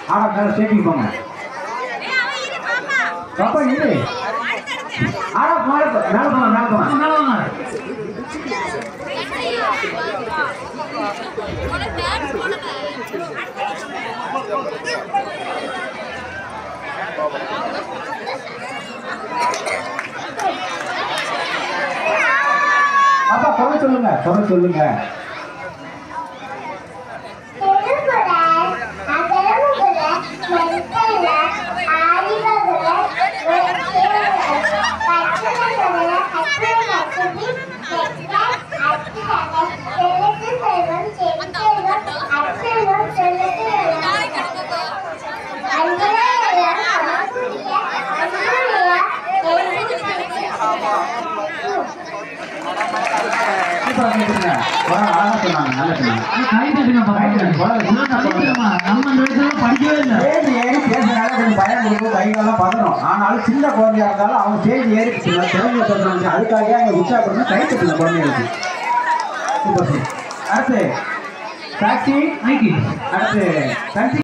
ஆடா மேலே ஸ்டேஜுக்கு போங்க பாப்பா இரு ஆடா மேலே போ மேலே போங்க மேலே போங்க மேல வாங்க பாப்பா குறை சொல்லுங்க குறை சொல்லுங்க சூப்பரா கேட்டுங்க குறை அழகா சொன்னாங்க நல்லா சொன்னாங்க கை தட்டுங்க பாப்பா. கை தட்டுங்க. இதெல்லாம் கை தட்டுமா? நம்ம இந்த வயசுல படிக்கவே இல்லை ஸ்டேஜ் ஏறி பேசுனால கொஞ்சம் பயம் கொடுக்கும் கைகாலம் பதறும் ஆனாலும் சின்ன குழந்தையா இருந்தாலும் அவங்க ஸ்டேஜ் ஏறி திறமையை சொல்றாங்க அதுக்காக அங்கே உற்சாகப்படுத்தணும் கை தட்டுங்க குழந்தைகளுக்கு சூப்பர் அடுத்து சாட்சி மைக்கி அடுத்து சந்தி